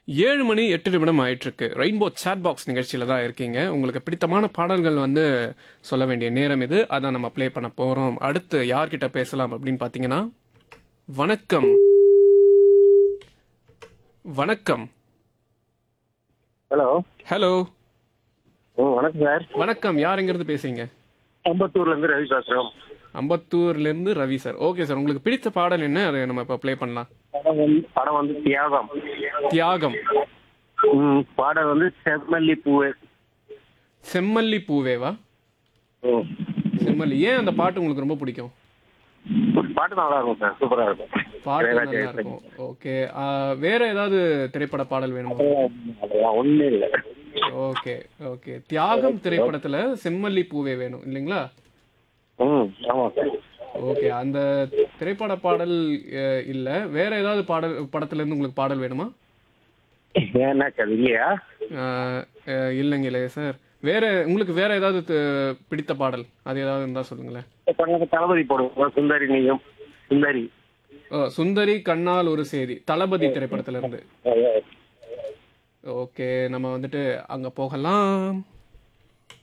ஏழு மணி எட்டு நிமிடம் ஆயிட்டிருக்கு ரெயின்போ சாட் பாக்ஸ் நிகழ்ச்சியில தான் இருக்கீங்க உங்களுக்கு பிடித்தமான பாடல்கள் வந்து சொல்ல வேண்டிய நேரம் இது அதான் நம்ம ப்ளே பண்ண போறோம் அடுத்து யார்கிட்ட பேசலாம் அப்படின்னு பாத்தீங்கன்னா வணக்கம் வணக்கம் ஹலோ ஹலோ ம் வணக்கம் சார் வணக்கம் யாருங்கிறது பேசுறீங்க அம்பத்தூர்ல இருந்து ரவி பேசுறோம் அம்பத்தூர்ல இருந்து ரவி சார் ஓகே சார் உங்களுக்கு பிடித்த பாடல் என்ன அதை நம்ம இப்போ ப்ளே பண்ணலாம் படம் வந்து படம் வந்து தியாகம் தியாகம் ம் பாடல் வந்து செம்மல்லி பூவே செம்மல்லி பூவேவா ம் செம்மல்லி ஏன் அந்த பாட்டு உங்களுக்கு ரொம்ப பிடிக்கும் பாட்டு நல்லா இருக்கும் சார் சூப்பரா இருக்கும் பாட்டு இளையராஜா நல்லா இருக்கும் ஓகே வேற ஏதாவது திரைப்பட பாடல் வேணுமா அதெல்லாம் ஒண்ணும் இல்லை ஓகே ஓகே தியாகம் திரைப்படத்துல செம்மல்லி பூவே வேணும் இல்லைங்களா ம் ஆமா சார் ஓகே அந்த திரைப்பட பாடல் அஹ், இல்ல வேற ஏதாவது பாடல் படத்துல இருந்து உங்களுக்கு பாடல் வேணுமா ஏன்னா சார் இல்லையா அஹ், அஹ், இல்லைங்க இல்லையா சார் வேற உங்களுக்கு வேற ஏதாவது த- பிடித்த பாடல் அது ஏதாவது இருந்தா சொல்லுங்களேன் படம் தளபதி போடுவோம் சுந்தரி நீயும் சுந்தரி ஓ, சுந்தரி கண்ணால் ஒரு செய்தி தளபதி திரைப்படத்துல இருந்து ஓகே நம்ம வந்துட்டு அங்க போகலாம்